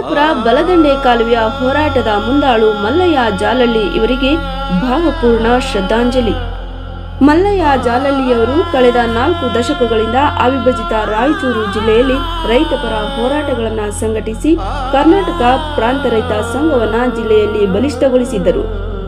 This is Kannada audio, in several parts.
ನಾರಾಯಣಪುರ ಬಲದಂಡೆ ಕಾಲುವೆಯ ಹೋರಾಟದ ಮುಂದಾಳು ಮಲ್ಲಯ್ಯ ಜಾಲಳ್ಳಿ ಇವರಿಗೆ ಭಾವಪೂರ್ಣ ಶ್ರದ್ಧಾಂಜಲಿ ಮಲ್ಲಯ್ಯ ಜಾಲಳ್ಳಿಯವರು ಕಳೆದ ನಾಲ್ಕು ದಶಕಗಳಿಂದ ಅವಿಭಜಿತ ರಾಯಚೂರು ಜಿಲ್ಲೆಯಲ್ಲಿ ರೈತಪರ ಹೋರಾಟಗಳನ್ನು ಸಂಘಟಿಸಿ ಕರ್ನಾಟಕ ಪ್ರಾಂತ ರೈತ ಸಂಘವನ್ನ ಜಿಲ್ಲೆಯಲ್ಲಿ ಬಲಿಷ್ಠಗೊಳಿಸಿದ್ದರು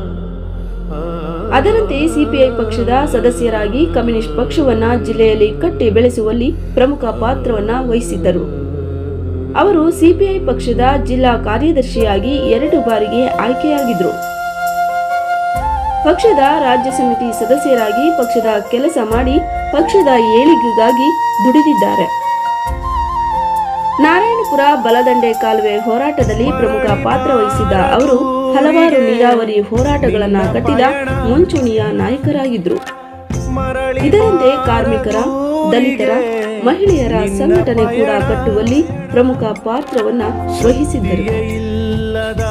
ಅದರಂತೆ ಸಿಪಿಐ ಪಕ್ಷದ ಸದಸ್ಯರಾಗಿ ಕಮ್ಯುನಿಸ್ಟ್ ಪಕ್ಷವನ್ನ ಜಿಲ್ಲೆಯಲ್ಲಿ ಕಟ್ಟಿ ಬೆಳೆಸುವಲ್ಲಿ ಪ್ರಮುಖ ಪಾತ್ರವನ್ನ ವಹಿಸಿದ್ದರು ಅವರು ಸಿಪಿಐ ಪಕ್ಷದ ಜಿಲ್ಲಾ ಕಾರ್ಯದರ್ಶಿಯಾಗಿ ಎರಡು ಬಾರಿಗೆ ಆಯ್ಕೆಯಾಗಿದ್ರು ಪಕ್ಷದ ರಾಜ್ಯ ಸಮಿತಿ ಸದಸ್ಯರಾಗಿ ಪಕ್ಷದ ಕೆಲಸ ಮಾಡಿ ಪಕ್ಷದ ಏಳಿಗೆಗಾಗಿ ದುಡಿದಿದ್ದಾರೆ ನಾರಾಯಣಪುರ ಬಲದಂಡೆ ಕಾಲುವೆ ಹೋರಾಟದಲ್ಲಿ ಪ್ರಮುಖ ಪಾತ್ರ ವಹಿಸಿದ್ದ ಅವರು ಹಲವಾರು ನೀರಾವರಿ ಹೋರಾಟಗಳನ್ನ ಕಟ್ಟಿದ ಮುಂಚೂಣಿಯ ನಾಯಕರಾಗಿದ್ರು ಇದರಂತೆ ಕಾರ್ಮಿಕರ ದಲಿತರ ಮಹಿಳೆಯರ ಸಂಘಟನೆ ಕೂಡ ಕಟ್ಟುವಲ್ಲಿ ಪ್ರಮುಖ ಪಾತ್ರವನ್ನ ವಹಿಸಿದ್ದರು ಇಲ್ಲದ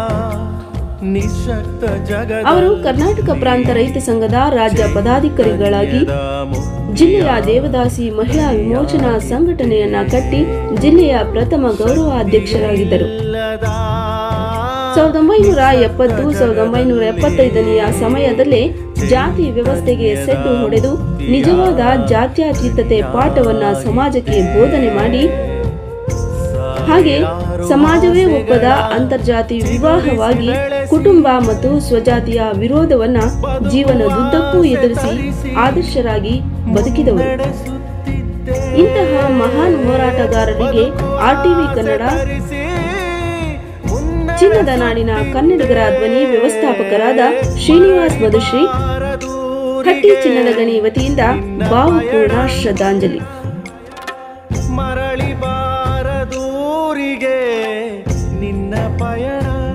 ನಿಶಕ್ತ ಜಗದ ಅವರು ಕರ್ನಾಟಕ ಪ್ರಾಂತ ರೈತ ಸಂಘದ ರಾಜ್ಯ ಪದಾಧಿಕಾರಿಗಳಾಗಿ ಜಿಲ್ಲೆಯ ದೇವದಾಸಿ ಮಹಿಳಾ ವಿಮೋಚನಾ ಸಂಘಟನೆಯನ್ನ ಕಟ್ಟಿ ಜಿಲ್ಲೆಯ ಪ್ರಥಮ ಗೌರವ ಅಧ್ಯಕ್ಷರಾಗಿದ್ದರು ಸಾವಿರದ ಒಂಬೈನೂರ ಎಪ್ಪತ್ತು ಸಾವಿರದ ಒಂಬೈನೂರ ಎಪ್ಪತ್ತೈದನೆಯ ಸಮಯದಲ್ಲೇ ಜಾತಿ ವ್ಯವಸ್ಥೆಗೆ ಸೆಡ್ಡು ಹೊಡೆದು ನಿಜವಾದ ಜಾತ್ಯತೀತತೆ ಪಾಠವನ್ನ ಸಮಾಜಕ್ಕೆ ಬೋಧನೆ ಮಾಡಿ ಹಾಗೆ ಸಮಾಜವೇ ಒಪ್ಪದ ಅಂತರ್ಜಾತಿ ವಿವಾಹವಾಗಿ ಕುಟುಂಬ ಮತ್ತು ಸ್ವಜಾತಿಯ ವಿರೋಧವನ್ನ ಜೀವನದುದ್ದಕ್ಕೂ ಎದುರಿಸಿ ಆದರ್ಶರಾಗಿ ಬದುಕಿದವರು ಇಂತಹ ಮಹಾನ್ ಹೋರಾಟಗಾರರಿಗೆ ಆರ್ಟಿವಿ ಕನ್ನಡ ಚಿನ್ನದ ನಾಡಿನ ಕನ್ನಡಿಗರ ಧ್ವನಿ ವ್ಯವಸ್ಥಾಪಕರಾದ ಶ್ರೀನಿವಾಸ್ ಮಧುಶ್ರೀ ಹಟ್ಟಿ ಚಿನ್ನದ ಗಣಿ ವತಿಯಿಂದ ಭಾವಪೂರ್ಣ ಶ್ರದ್ಧಾಂಜಲಿ ಮರಳಿ ಬಾರದೂರಿಗೆ ನಿನ್ನ ಪಯಣ